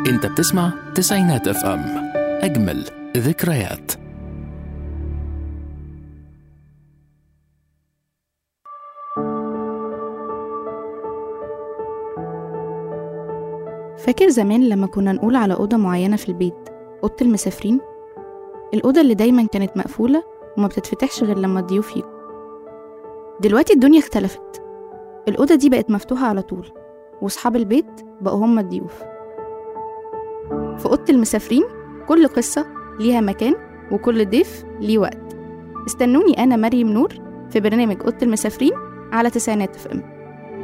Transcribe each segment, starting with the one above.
انت بتسمع تسعينات اف ام اجمل ذكريات فاكر زمان لما كنا نقول على أوضة معينة في البيت أوضة المسافرين الأوضة اللي دايما كانت مقفولة وما بتتفتحش غير لما الضيوف يجوا دلوقتي الدنيا اختلفت الأوضة دي بقت مفتوحة على طول وصحاب البيت بقوا هم الضيوف في أوضة المسافرين كل قصة ليها مكان وكل ضيف ليه وقت استنوني أنا مريم نور في برنامج أوضة المسافرين على تسعينات اف ام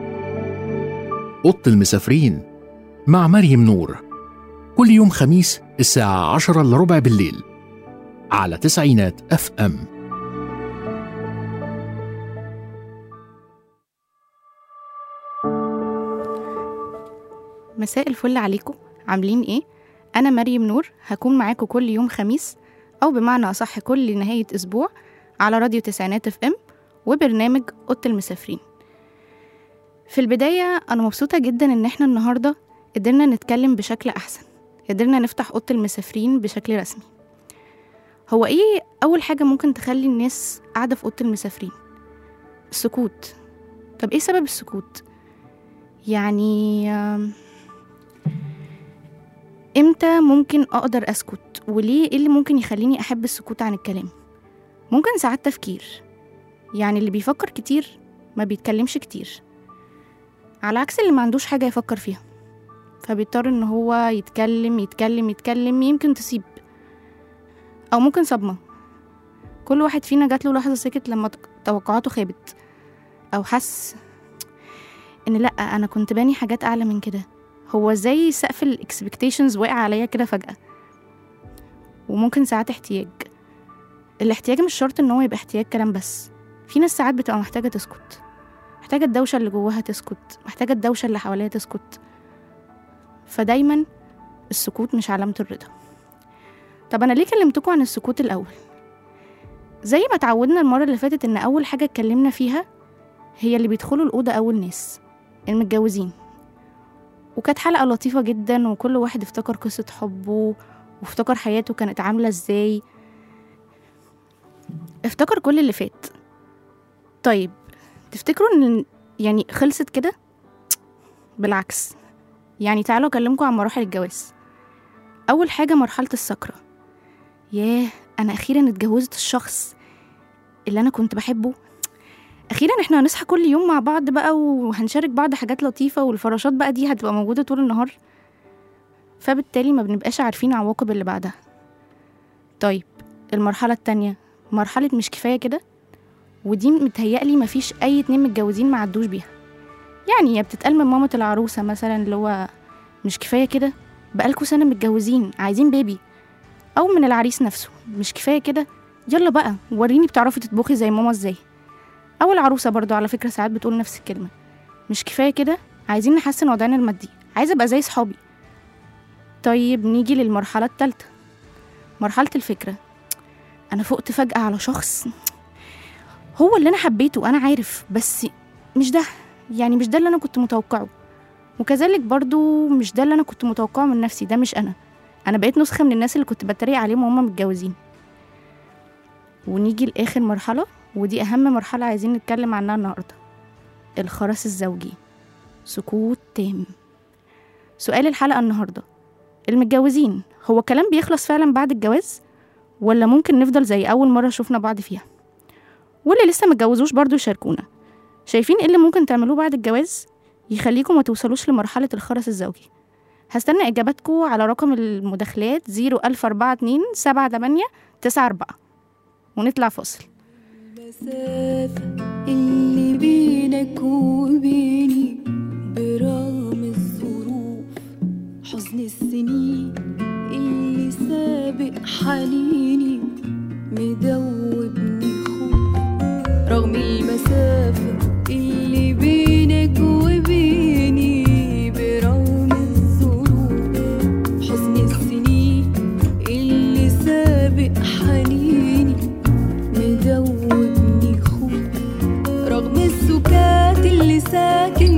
اوضه المسافرين مع مريم نور كل يوم خميس الساعه 10 الا ربع بالليل على تسعينات اف ام مساء الفل عليكم عاملين ايه انا مريم نور هكون معاكم كل يوم خميس او بمعنى اصح كل نهايه اسبوع على راديو تسعينات اف ام وبرنامج اوضه المسافرين في البدايه انا مبسوطه جدا ان احنا النهارده قدرنا نتكلم بشكل احسن قدرنا نفتح اوضه المسافرين بشكل رسمي هو ايه اول حاجه ممكن تخلي الناس قاعده في اوضه المسافرين السكوت طب ايه سبب السكوت يعني آم، امتى ممكن اقدر اسكت وليه ايه اللي ممكن يخليني احب السكوت عن الكلام ممكن ساعات تفكير يعني اللي بيفكر كتير ما بيتكلمش كتير على عكس اللي ما عندوش حاجة يفكر فيها فبيضطر ان هو يتكلم يتكلم يتكلم يمكن تصيب او ممكن صدمة كل واحد فينا جات له لحظة سكت لما توقعاته خابت او حس ان لا انا كنت باني حاجات اعلى من كده هو ازاي سقف الاكسبكتيشنز واقع عليا كده فجأة وممكن ساعات احتياج الاحتياج مش شرط ان هو يبقى احتياج كلام بس في ناس ساعات بتبقى محتاجة تسكت محتاجة الدوشة اللي جواها تسكت محتاجة الدوشة اللي حواليها تسكت فدايما السكوت مش علامة الرضا طب أنا ليه كلمتكم عن السكوت الأول؟ زي ما اتعودنا المرة اللي فاتت إن أول حاجة اتكلمنا فيها هي اللي بيدخلوا الأوضة أول ناس المتجوزين وكانت حلقة لطيفة جدا وكل واحد افتكر قصة حبه وافتكر حياته كانت عاملة ازاي افتكر كل اللي فات طيب تفتكروا ان يعني خلصت كده بالعكس يعني تعالوا اكلمكم عن مراحل الجواز اول حاجة مرحلة السكرة ياه انا اخيرا اتجوزت الشخص اللي انا كنت بحبه اخيرا احنا هنصحى كل يوم مع بعض بقى وهنشارك بعض حاجات لطيفة والفراشات بقى دي هتبقى موجودة طول النهار فبالتالي ما بنبقاش عارفين عواقب اللي بعدها طيب المرحلة التانية مرحلة مش كفاية كده ودي متهيألي مفيش أي اتنين متجوزين ما عدوش بيها يعني هي بتتقال من مامة العروسة مثلا اللي هو مش كفاية كده بقالكوا سنة متجوزين عايزين بيبي أو من العريس نفسه مش كفاية كده يلا بقى وريني بتعرفي تطبخي زي ماما ازاي أو العروسة برضو على فكرة ساعات بتقول نفس الكلمة مش كفاية كده عايزين نحسن وضعنا المادي عايزة أبقى زي صحابي طيب نيجي للمرحلة التالتة مرحلة الفكرة أنا فقت فجأة على شخص هو اللي أنا حبيته أنا عارف بس مش ده يعني مش ده اللي أنا كنت متوقعه وكذلك برضو مش ده اللي أنا كنت متوقعه من نفسي ده مش أنا أنا بقيت نسخة من الناس اللي كنت بتريق عليهم وهم متجوزين ونيجي لآخر مرحلة ودي أهم مرحلة عايزين نتكلم عنها النهاردة الخرس الزوجي سكوت تام سؤال الحلقة النهاردة المتجوزين هو كلام بيخلص فعلا بعد الجواز ولا ممكن نفضل زي أول مرة شفنا بعض فيها واللي لسه متجوزوش برضو يشاركونا شايفين ايه اللي ممكن تعملوه بعد الجواز يخليكم ما توصلوش لمرحلة الخرس الزوجي هستنى إجاباتكم على رقم المداخلات زيرو ألف أربعة اتنين سبعة تمانية تسعة أربعة ونطلع فاصل المسافة اللي بينك وبيني برغم الظروف حزن السنين اللي سابق حنيني مدوبني خوف رغم المسافة اللي بينك وبيني برغم الظروف حزن السنين اللي سابق حنيني مدوبني خوف رغم السكات اللي ساكن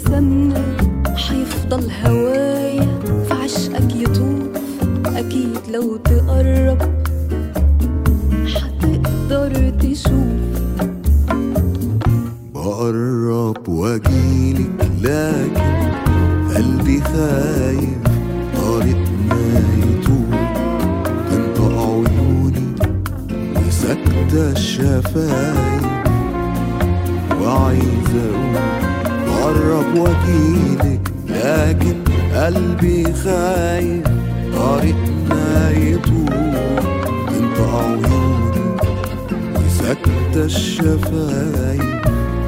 ابتسامنا هيفضل هوايا في عشقك يطوف أكيد لو تقرب هتقدر تشوف بقرب واجيلك لكن قلبي خايف طريقنا يطول تنطق عيوني وساكتة الشفايف وعايز اقول بقرب واجيلك لكن قلبي خايف طريقنا يطول تنطق عيوني وساكتة الشفايف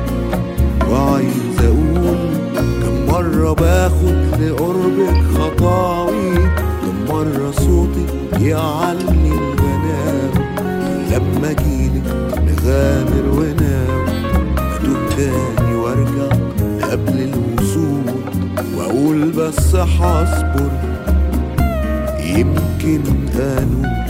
وعايز اقول كم مرة باخد لقربك خطاوي كم مرة صوتي يعلي الغنام لما اجيلك نغامر ونام اتوه تاني وارجع قبل الوصول واقول بس هصبر يمكن انول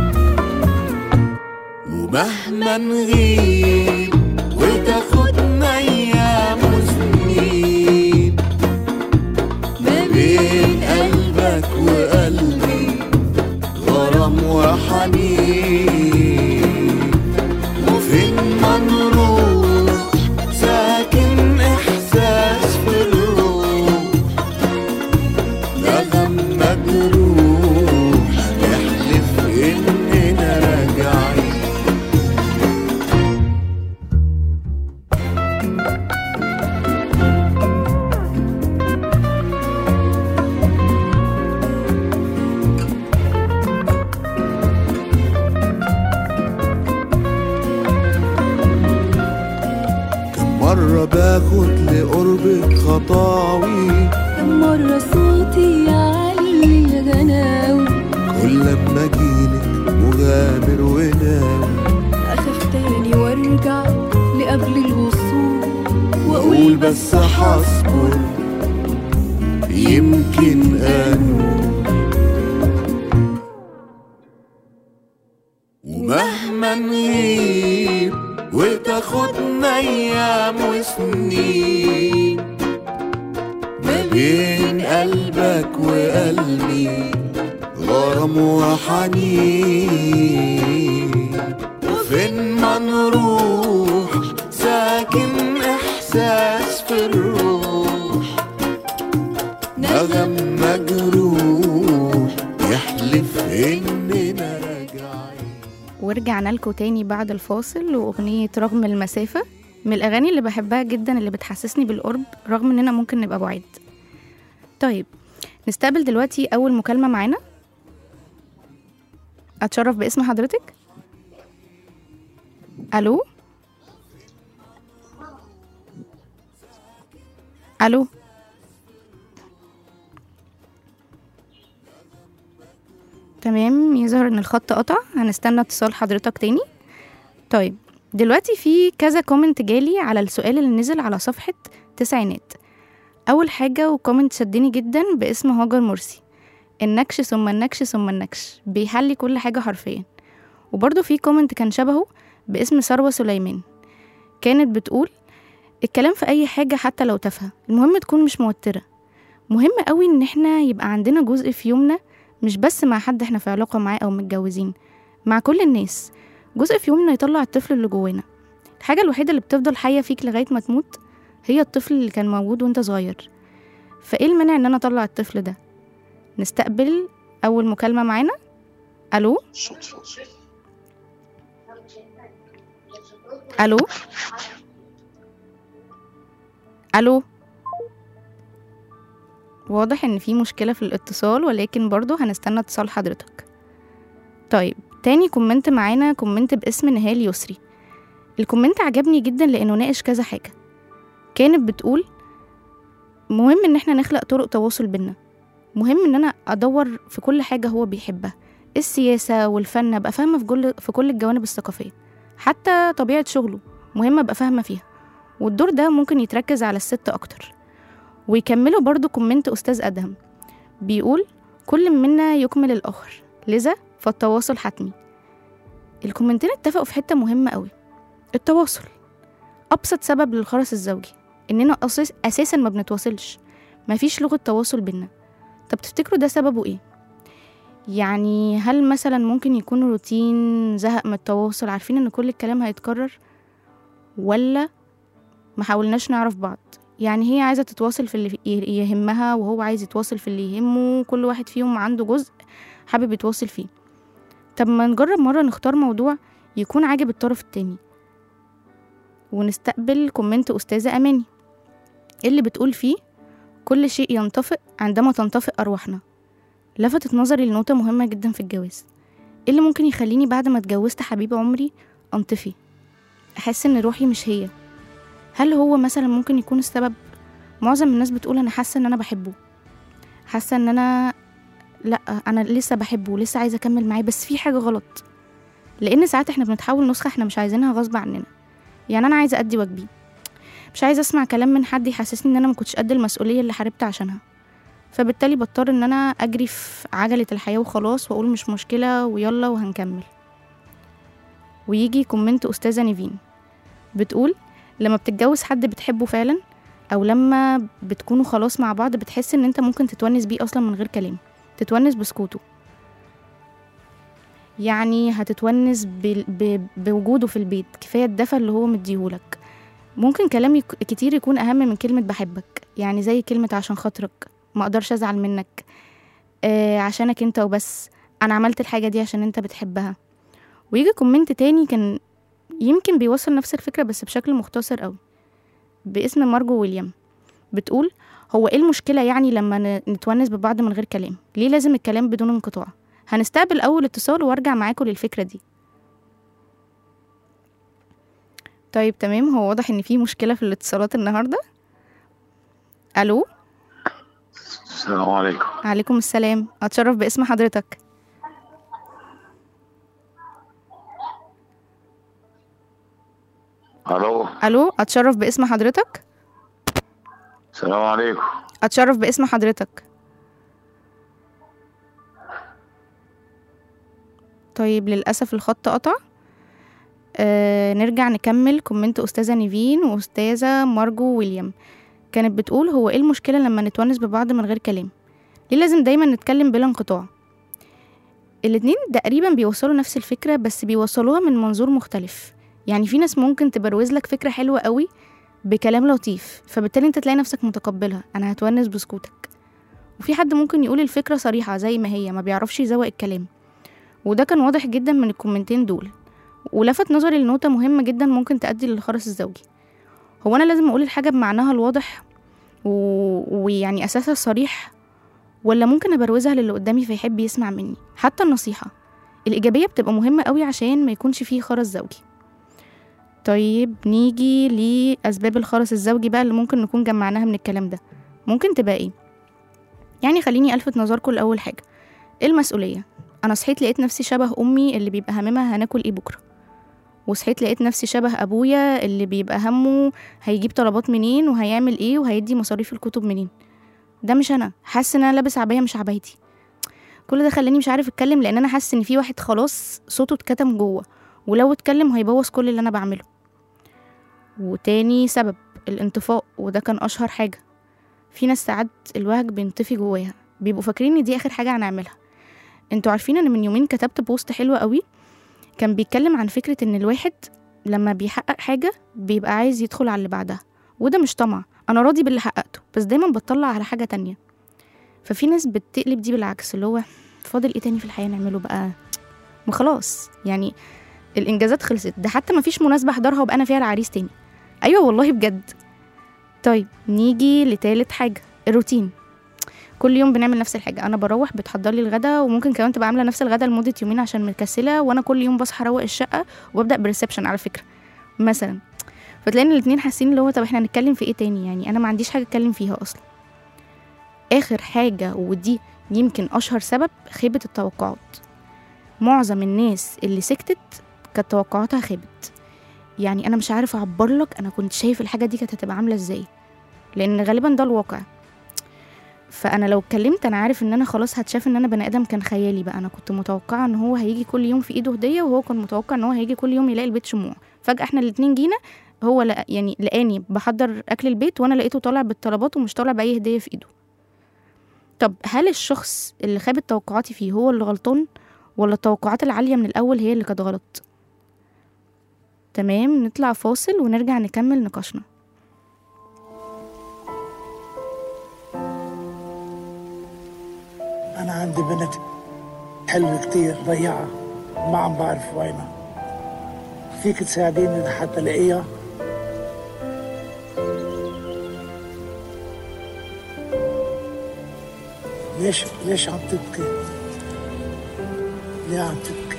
ومهما نغيب وتاخدنا ايام وسنين ما بين قلبك وقلبي غرام وحنين وفين ما نروح ساكن احساس في الروح نغم مجروح نحلف اننا راجعين كم مرة باخد لقربك خطاوي كم مرة صوتي يعلي الغناوي كل لما اجيلك مغامر وناوي أخاف تاني وارجع لقبل الوصول واقول بس هصبر يمكن انول ومهما نغيب وتاخدنا ايام وسنين ما بين قلبك وقلبي غرام وحنين وفين ما نروح ساكن احساس في الروح نغم مجروح يحلف اننا راجعين ورجعنا لكم تاني بعد الفاصل وأغنية رغم المسافة من الأغاني اللي بحبها جدا اللي بتحسسني بالقرب رغم إننا ممكن نبقى بعيد طيب نستقبل دلوقتي أول مكالمة معانا أتشرف باسم حضرتك ألو ألو تمام يظهر ان الخط قطع هنستنى اتصال حضرتك تاني طيب دلوقتي في كذا كومنت جالي على السؤال اللي نزل على صفحة تسعينات أول حاجة وكومنت شدني جدا باسم هاجر مرسي النكش ثم النكش ثم النكش بيحلي كل حاجة حرفيا وبرضه في كومنت كان شبهه باسم ثروة سليمان كانت بتقول الكلام في أي حاجة حتى لو تافهة المهم تكون مش موترة مهم قوي إن احنا يبقى عندنا جزء في يومنا مش بس مع حد احنا في علاقة معاه أو متجوزين مع كل الناس جزء في يومنا يطلع الطفل اللي جوانا الحاجة الوحيدة اللي بتفضل حية فيك لغاية ما تموت هي الطفل اللي كان موجود وانت صغير فايه المانع ان انا اطلع الطفل ده نستقبل اول مكالمة معانا الو الو الو واضح ان في مشكلة في الاتصال ولكن برضو هنستنى اتصال حضرتك طيب تاني كومنت معانا كومنت باسم نهال يسري الكومنت عجبني جدا لانه ناقش كذا حاجة كانت بتقول مهم ان احنا نخلق طرق تواصل بينا مهم ان انا ادور في كل حاجة هو بيحبها السياسة والفن ابقى فاهمة في كل في كل الجوانب الثقافية حتى طبيعة شغله مهم ابقى فاهمة فيها والدور ده ممكن يتركز على الست اكتر ويكملوا برضو كومنت استاذ ادهم بيقول كل منا يكمل الاخر لذا فالتواصل حتمي الكومنتين اتفقوا في حتة مهمة قوي التواصل أبسط سبب للخرس الزوجي اننا أساس اساسا ما بنتواصلش مفيش لغه تواصل بينا طب تفتكروا ده سببه ايه يعني هل مثلا ممكن يكون روتين زهق من التواصل عارفين ان كل الكلام هيتكرر ولا ما حاولناش نعرف بعض يعني هي عايزة تتواصل في اللي ي- يهمها وهو عايز يتواصل في اللي يهمه كل واحد فيهم عنده جزء حابب يتواصل فيه طب ما نجرب مرة نختار موضوع يكون عاجب الطرف التاني ونستقبل كومنت أستاذة أماني اللي بتقول فيه كل شيء ينطفئ عندما تنطفئ أرواحنا لفتت نظري لنقطة مهمة جدا في الجواز إيه اللي ممكن يخليني بعد ما اتجوزت حبيب عمري أنطفي أحس إن روحي مش هي هل هو مثلا ممكن يكون السبب معظم الناس بتقول أنا حاسة إن أنا بحبه حاسة إن أنا لأ أنا لسه بحبه ولسه عايزة أكمل معاه بس في حاجة غلط لأن ساعات إحنا بنتحول نسخة إحنا مش عايزينها غصب عننا يعني أنا عايزة أدي واجبي مش عايزة أسمع كلام من حد يحسسني إن أنا ما كنتش قد المسؤولية اللي حاربت عشانها فبالتالي بضطر ان انا اجري في عجلة الحياة وخلاص واقول مش مشكلة ويلا وهنكمل ويجي كومنت استاذة نيفين بتقول لما بتتجوز حد بتحبه فعلا او لما بتكونوا خلاص مع بعض بتحس ان انت ممكن تتونس بيه اصلا من غير كلام تتونس بسكوته يعني هتتونس ب... ب... بوجوده في البيت كفاية الدفى اللي هو مديهولك ممكن كلام يك... كتير يكون اهم من كلمة بحبك يعني زي كلمة عشان خاطرك ما اقدرش ازعل منك آه عشانك انت وبس انا عملت الحاجه دي عشان انت بتحبها ويجي كومنت تاني كان يمكن بيوصل نفس الفكره بس بشكل مختصر قوي باسم مارجو ويليام بتقول هو ايه المشكله يعني لما ن- نتونس ببعض من غير كلام ليه لازم الكلام بدون انقطاع هنستقبل اول اتصال وارجع معاكم للفكره دي طيب تمام هو واضح ان في مشكله في الاتصالات النهارده الو السلام عليكم عليكم السلام اتشرف باسم حضرتك الو الو اتشرف باسم حضرتك السلام عليكم اتشرف باسم حضرتك طيب للاسف الخط قطع آه نرجع نكمل كومنت استاذه نيفين واستاذه مارجو ويليام كانت بتقول هو ايه المشكله لما نتونس ببعض من غير كلام ليه لازم دايما نتكلم بلا انقطاع الاتنين تقريبا بيوصلوا نفس الفكره بس بيوصلوها من منظور مختلف يعني في ناس ممكن تبروز لك فكره حلوه قوي بكلام لطيف فبالتالي انت تلاقي نفسك متقبلها انا هتونس بسكوتك وفي حد ممكن يقول الفكره صريحه زي ما هي ما بيعرفش يزوق الكلام وده كان واضح جدا من الكومنتين دول ولفت نظري لنقطه مهمه جدا ممكن تؤدي للخرس الزوجي هو انا لازم اقول الحاجه بمعناها الواضح و... ويعني اساسها الصريح ولا ممكن ابروزها للي قدامي فيحب يسمع مني حتى النصيحه الايجابيه بتبقى مهمه قوي عشان ما يكونش فيه خرس زوجي طيب نيجي لأسباب الخرس الزوجي بقى اللي ممكن نكون جمعناها من الكلام ده ممكن تبقى ايه يعني خليني ألفت نظركم لأول حاجة المسؤولية أنا صحيت لقيت نفسي شبه أمي اللي بيبقى هممها هناكل ايه بكرة وصحيت لقيت نفسي شبه أبويا اللي بيبقى همه هيجيب طلبات منين وهيعمل ايه وهيدي مصاريف الكتب منين ده مش أنا حاسس إن أنا لابس عباية مش عبايتي كل ده خلاني مش عارف اتكلم لان انا حاسس ان في واحد خلاص صوته اتكتم جوه ولو اتكلم هيبوظ كل اللي انا بعمله وتاني سبب الانطفاء وده كان اشهر حاجه في ناس ساعات الوهج بينطفي جواها بيبقوا فاكرين ان دي اخر حاجه هنعملها انتوا عارفين ان من يومين كتبت بوست حلو قوي كان بيتكلم عن فكره ان الواحد لما بيحقق حاجه بيبقى عايز يدخل على اللي بعدها وده مش طمع انا راضي باللي حققته بس دايما بطلع على حاجه تانية ففي ناس بتقلب دي بالعكس اللي هو فاضل ايه تاني في الحياه نعمله بقى ما خلاص يعني الانجازات خلصت ده حتى ما فيش مناسبه احضرها وابقى انا فيها العريس تاني ايوه والله بجد طيب نيجي لتالت حاجه الروتين كل يوم بنعمل نفس الحاجه انا بروح بتحضر لي الغدا وممكن كمان تبقى عامله نفس الغدا لمده يومين عشان مكسله وانا كل يوم بصحى اروق الشقه وابدا بريسبشن على فكره مثلا فتلاقي الاتنين حاسين اللي هو طب احنا هنتكلم في ايه تاني يعني انا ما عنديش حاجه اتكلم فيها اصلا اخر حاجه ودي يمكن اشهر سبب خيبه التوقعات معظم الناس اللي سكتت كانت توقعاتها خيبت يعني انا مش عارف اعبر لك انا كنت شايف الحاجه دي كانت هتبقى عامله ازاي لان غالبا ده الواقع فانا لو اتكلمت انا عارف ان انا خلاص هتشاف ان انا بني ادم كان خيالي بقى انا كنت متوقعه ان هو هيجي كل يوم في ايده هديه وهو كان متوقع ان هو هيجي كل يوم يلاقي البيت شموع فجاه احنا الاتنين جينا هو لق... يعني لقاني بحضر اكل البيت وانا لقيته طالع بالطلبات ومش طالع باي هديه في ايده طب هل الشخص اللي خابت توقعاتي فيه هو اللي غلطان ولا التوقعات العاليه من الاول هي اللي كانت غلط تمام نطلع فاصل ونرجع نكمل نقاشنا أنا عندي بنت حلوة كتير ضيعة ما عم بعرف وينها فيك تساعديني لحتى ألاقيها ليش ليش عم تبكي؟ ليه عم تبكي؟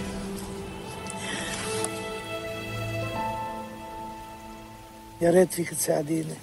يا ريت فيك تساعديني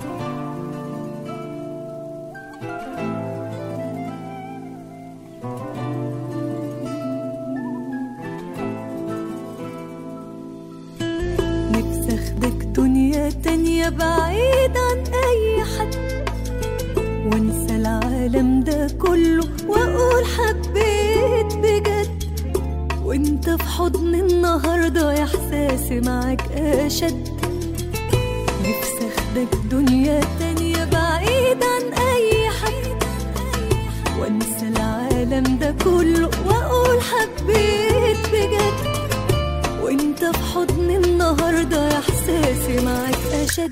نفسي اخدك دنيا تانية بعيد عن اي حد وانسى العالم ده كله واقول حبيت بجد وانت في حضن النهارده يا احساسي معاك اشد نفسي اخدك دنيا تانية بعيد عن اي حد وانسى العالم ده كله واقول حبيت بجد وانت في حضن النهارده يا احساسي معاك اشد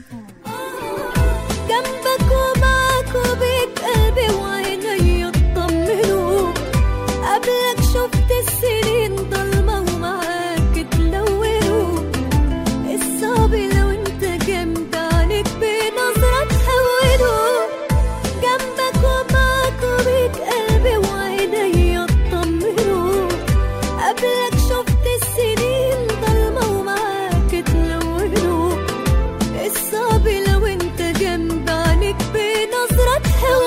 جنبك ومعاك وبيك قلبي وعيني اطمنوا قبلك شفت السنين ضلمة ومعاك اتلونوا الصعب لو انت جنب عنك بنظرة تحوله جنبك ومعاك وبيك قلبي وعيني اطمنوا قبلك شفت السنين ضلمة ومعاك اتلونوا الصعب لو انت جنب عنك بنظرة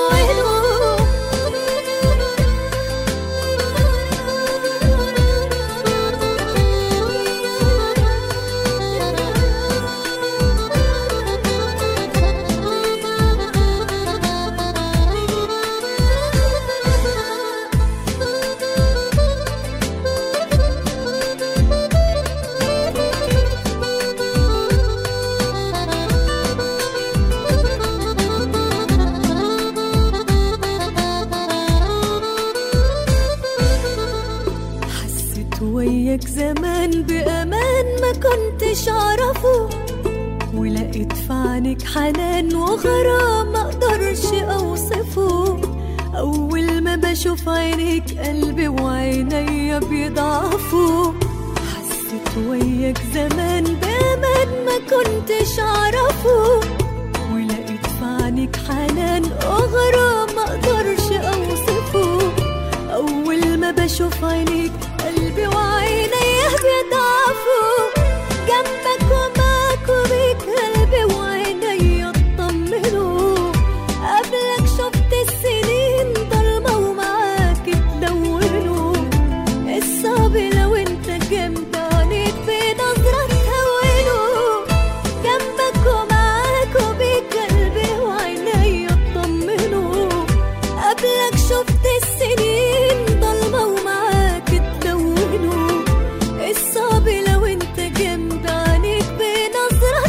حسيت وياك زمان بأمان ما كنتش أعرفه ولقيت في عينك حنان وغرام ما اقدرش اوصفه اول ما بشوف عينيك قلبي وعينيا بيضعفوا حسيت وياك زمان بامان ما كنتش اعرفه ولقيت في عينيك حنان وغرام ما اقدرش اوصفه اول ما بشوف عينيك قلبي وعينيا بيضعفوا جنبك ومعاك وبيك قلبي وعينيا اطمنوا قبلك شفت السنين ضلمة ومعاك اتلونوا الصعب لو انت جنب عينيك بنظرة تهونوا جنبك ومعاك وبيك قلبي وعينيا اطمنوا قبلك شفت السنين ضلمة ومعاك اتلونوا الصعب لو انت جنب عينيك بنظرة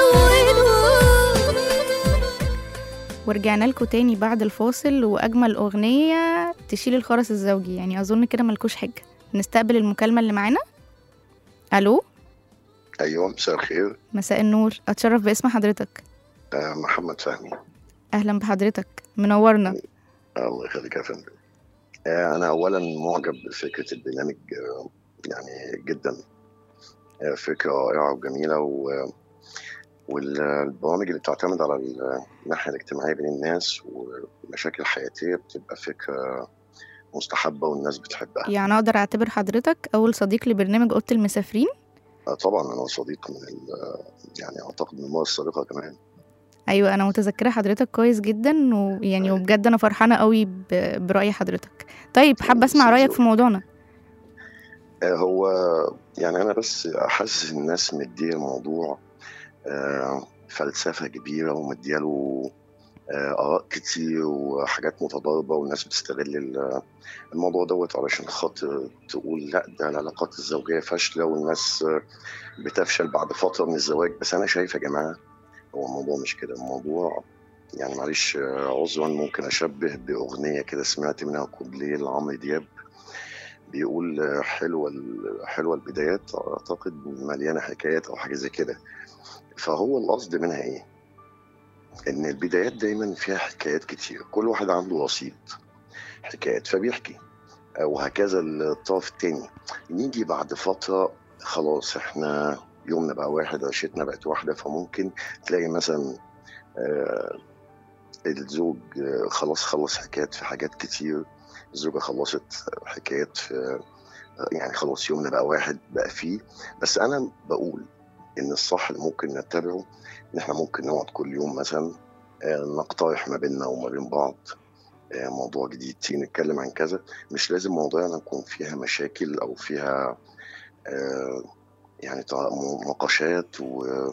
تهونوا ورجعنا لكم تاني بعد الفاصل واجمل اغنيه تشيل الخرس الزوجي يعني اظن كده ملكوش حاجه نستقبل المكالمه اللي معانا الو ايوه مساء الخير مساء النور اتشرف باسم حضرتك آه محمد فهمي اهلا بحضرتك منورنا الله يخليك يا فندم آه انا اولا معجب بفكره البرنامج آه يعني جدا آه فكره رائعه وجميله و والبرامج اللي بتعتمد على الناحيه الاجتماعيه بين الناس والمشاكل الحياتيه بتبقى فكره مستحبه والناس بتحبها يعني اقدر اعتبر حضرتك اول صديق لبرنامج اوضه المسافرين آه طبعا انا صديق من ال- يعني اعتقد من المره السابقه كمان ايوه انا متذكره حضرتك كويس جدا ويعني وبجد انا فرحانه قوي ب- براي حضرتك طيب حابه اسمع رايك في موضوعنا آه، هو يعني انا بس حاسس الناس مديه الموضوع آه، فلسفه كبيره ومدياله آه، آراء كتير وحاجات متضاربة والناس بتستغل ال- الموضوع دوت علشان خاطر تقول لا ده العلاقات الزوجية فاشلة والناس آه، بتفشل بعد فترة من الزواج بس أنا شايف يا جماعة هو الموضوع مش كده الموضوع يعني معلش آه، عذرا ممكن أشبه بأغنية كده سمعت منها كوبليه لعمرو دياب بيقول آه، حلوة ال- حلوة البدايات أعتقد مليانة حكايات أو حاجة زي كده فهو القصد منها إيه؟ إن البدايات دايما فيها حكايات كتير كل واحد عنده رصيد حكايات فبيحكي آه، وهكذا الطرف التاني نيجي بعد فترة خلاص احنا يومنا بقى واحد عيشتنا بقت واحدة فممكن تلاقي مثلا آه، الزوج آه، خلاص خلص حكايات في حاجات كتير الزوجة خلصت حكايات في يعني خلاص يومنا بقى واحد بقى فيه بس أنا بقول إن الصح اللي ممكن نتبعه إن إحنا ممكن نقعد كل يوم مثلا آه، نقترح ما بيننا وما بين بعض آه، موضوع جديد تيجي نتكلم عن كذا مش لازم مواضيعنا يكون فيها مشاكل أو فيها آه، يعني تع- مناقشات و-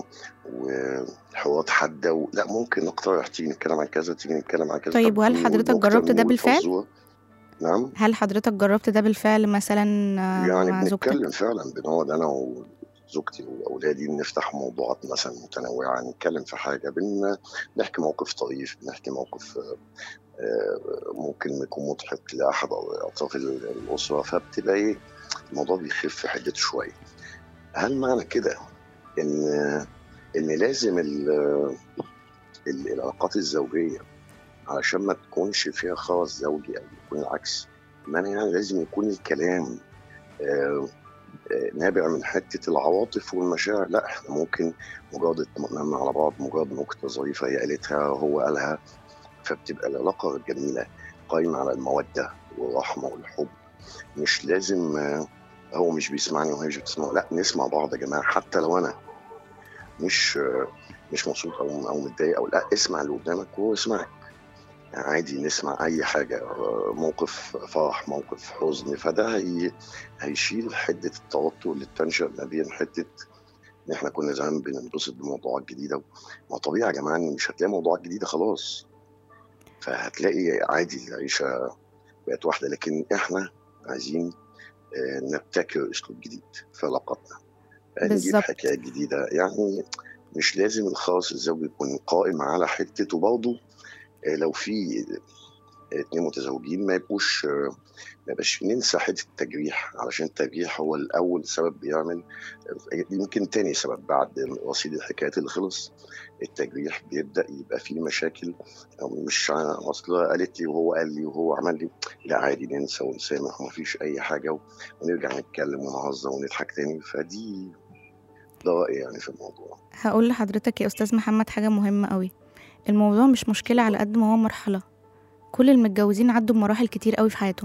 وحوارات حادة و... لا ممكن نقترح تيجي نتكلم عن كذا تيجي نتكلم عن كذا طيب، طب وهل نقول حضرتك نكتة، جربت ده نقول بالفعل؟ فزورة. نعم هل حضرتك جربت ده بالفعل مثلا آه، يعني مع بنتكلم زوجتك فعلا بنقعد انا وزوجتي واولادي نفتح موضوعات مثلا متنوعه نتكلم في حاجه بن نحكي موقف طريف بنحكي موقف آه، آه، ممكن يكون مضحك لاحد اطراف ال- الاسره فبتبقى ايه الموضوع بيخف حدته شويه هل معنى كده ان ان لازم ال- ال- العلاقات الزوجيه علشان ما تكونش فيها خاص زوجي او يكون العكس معنى يعني لازم يكون الكلام آه، آه، نابع من حته العواطف والمشاعر لا احنا ممكن مجرد اطمئنان على بعض مجرد نكته ظريفه هي قالتها هو قالها فبتبقى العلاقه جميله قايمه على الموده والرحمه والحب مش لازم آه، هو مش بيسمعني وهي مش بتسمعه لا نسمع بعض يا جماعه حتى لو انا مش آه، مش مبسوط او او متضايق او لا اسمع اللي قدامك وهو يسمعك يعني عادي نسمع اي حاجه آه، موقف فرح موقف حزن فده هي هيشيل حده التوتر اللي بتنشا ما بين حته ان احنا كنا زمان بننبسط بموضوعات جديده ما طبيعي يا جماعه ان مش هتلاقي موضوعات جديده خلاص فهتلاقي عادي العيشه بقت واحده لكن احنا عايزين آه، نبتكر اسلوب جديد في علاقاتنا آه، نجيب بالظبط. حكايات جديده يعني مش لازم الخاص الزوج يكون قائم على حته وبرضه آه، لو في اتنين متزوجين ما يبقوش ما يبقاش ننسى حته التجريح علشان التجريح هو الاول سبب بيعمل يمكن تاني سبب بعد رصيد الحكايات اللي خلص التجريح بيبدا يبقى فيه مشاكل أو مش ع- اصل قالت لي وهو قال لي وهو عمل لي لا عادي ننسى ونسامح ومفيش اي حاجه ونرجع نتكلم ونهزر ونضحك تاني فدي ده رايي يعني في الموضوع هقول لحضرتك يا استاذ محمد حاجه مهمه قوي الموضوع مش مشكله على قد ما هو مرحله كل المتجوزين عدوا بمراحل كتير قوي في حياتهم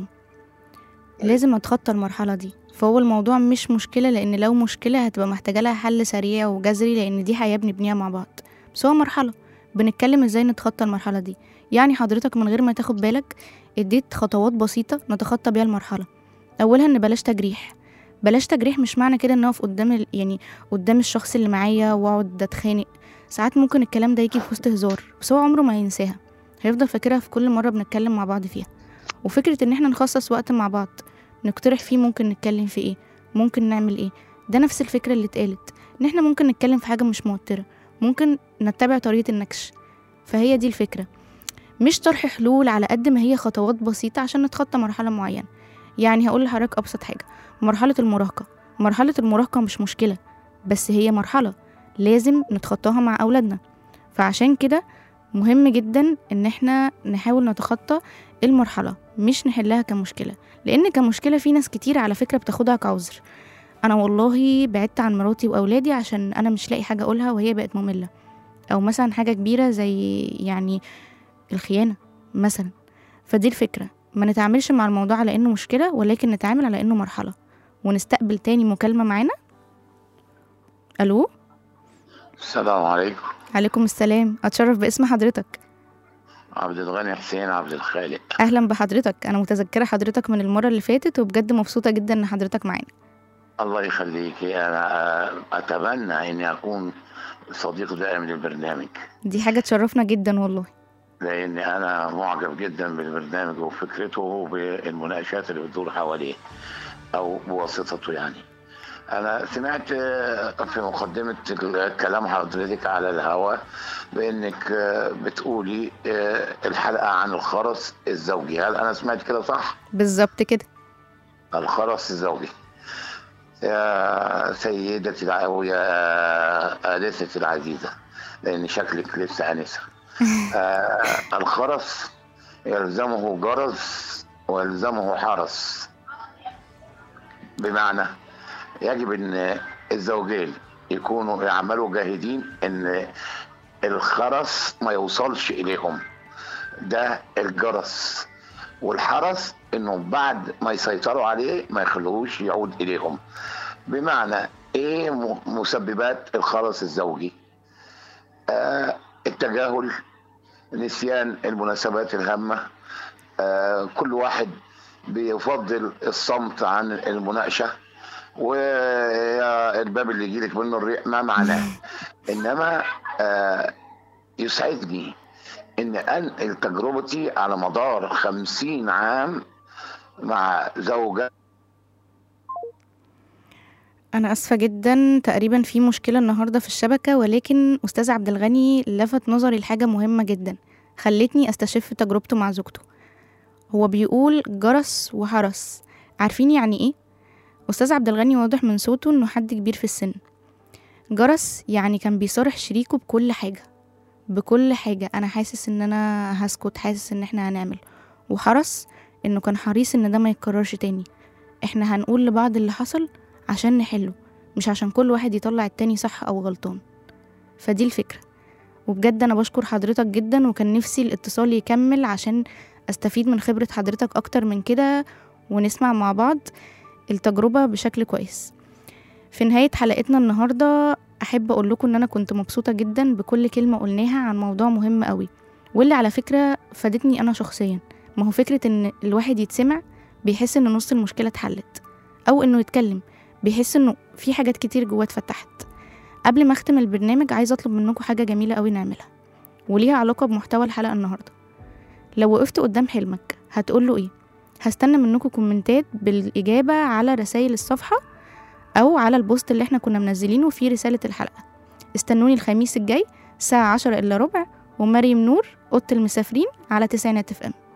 لازم اتخطى المرحله دي فهو الموضوع مش مشكله لان لو مشكله هتبقى محتاجه لها حل سريع وجذري لان دي حياه بنبنيها مع بعض بس هو مرحله بنتكلم ازاي نتخطى المرحله دي يعني حضرتك من غير ما تاخد بالك اديت خطوات بسيطه نتخطى بيها المرحله اولها ان بلاش تجريح بلاش تجريح مش معنى كده ان اقف قدام ال... يعني قدام الشخص اللي معايا واقعد اتخانق ساعات ممكن الكلام ده يجي في وسط هزار بس هو عمره ما هينساها هيفضل فاكرها في كل مره بنتكلم مع بعض فيها وفكره ان احنا نخصص وقت مع بعض نقترح فيه ممكن نتكلم في ايه ممكن نعمل ايه ده نفس الفكره اللي اتقالت ان احنا ممكن نتكلم في حاجه مش موتره ممكن نتبع طريقه النكش فهي دي الفكره مش طرح حلول على قد ما هي خطوات بسيطه عشان نتخطى مرحله معينه يعني هقول لحضرتك ابسط حاجه مرحله المراهقه مرحله المراهقه مش مشكله بس هي مرحله لازم نتخطاها مع اولادنا فعشان كده مهم جدا ان احنا نحاول نتخطى المرحله مش نحلها كمشكله لان كمشكله في ناس كتير على فكره بتاخدها كعذر انا والله بعدت عن مراتي واولادي عشان انا مش لاقي حاجه اقولها وهي بقت ممله او مثلا حاجه كبيره زي يعني الخيانه مثلا فدي الفكره ما نتعاملش مع الموضوع على انه مشكله ولكن نتعامل على انه مرحله ونستقبل تاني مكالمه معانا الو السلام عليكم عليكم السلام اتشرف باسم حضرتك عبد الغني حسين عبد الخالق اهلا بحضرتك انا متذكره حضرتك من المره اللي فاتت وبجد مبسوطه جدا ان حضرتك معانا الله يخليكي انا اتمنى اني اكون صديق دائم للبرنامج دي حاجه تشرفنا جدا والله لان انا معجب جدا بالبرنامج وفكرته وبالمناقشات اللي بتدور حواليه او بواسطته يعني انا سمعت آه، في مقدمه كلام حضرتك على الهواء بانك آه، بتقولي آه، الحلقه عن الخرس الزوجي هل انا سمعت كده صح بالظبط كده الخرس الزوجي يا سيدتي الع- أو يا آنستي العزيزة لأن شكلك لسه آنسة آه الخرس يلزمه جرس ويلزمه حرس بمعنى يجب ان الزوجين يكونوا يعملوا جاهدين ان الخرس ما يوصلش اليهم ده الجرس والحرس انه بعد ما يسيطروا عليه ما يخلوهوش يعود اليهم بمعنى ايه م- مسببات الخرس الزوجي آه التجاهل نسيان المناسبات الهامة آه كل واحد بيفضل الصمت عن المناقشة والباب اللي يجيلك منه الريح ما معناه انما آه يسعدني ان انقل تجربتي على مدار خمسين عام مع زوجة انا اسفه جدا تقريبا في مشكله النهارده في الشبكه ولكن استاذ عبد الغني لفت نظري لحاجه مهمه جدا خلتني استشف تجربته مع زوجته هو بيقول جرس وحرس عارفين يعني ايه استاذ عبد الغني واضح من صوته انه حد كبير في السن جرس يعني كان بيصارح شريكه بكل حاجه بكل حاجه انا حاسس ان انا هسكت حاسس ان احنا هنعمل وحرس انه كان حريص ان ده ما يتكررش تاني احنا هنقول لبعض اللي حصل عشان نحله مش عشان كل واحد يطلع التاني صح أو غلطان فدي الفكرة وبجد أنا بشكر حضرتك جدا وكان نفسي الاتصال يكمل عشان أستفيد من خبرة حضرتك أكتر من كده ونسمع مع بعض التجربة بشكل كويس في نهاية حلقتنا النهاردة أحب أقول لكم إن أنا كنت مبسوطة جدا بكل كلمة قلناها عن موضوع مهم قوي واللي على فكرة فادتني أنا شخصيا ما هو فكرة إن الواحد يتسمع بيحس إن نص المشكلة اتحلت أو إنه يتكلم بيحس انه في حاجات كتير جواه اتفتحت قبل ما اختم البرنامج عايزه اطلب منكم حاجه جميله قوي نعملها وليها علاقه بمحتوى الحلقه النهارده لو وقفت قدام حلمك هتقول له ايه هستنى منكم كومنتات بالاجابه على رسائل الصفحه او على البوست اللي احنا كنا منزلينه فيه رساله الحلقه استنوني الخميس الجاي الساعه عشرة الا ربع ومريم نور اوضه المسافرين على تسعينات اف ام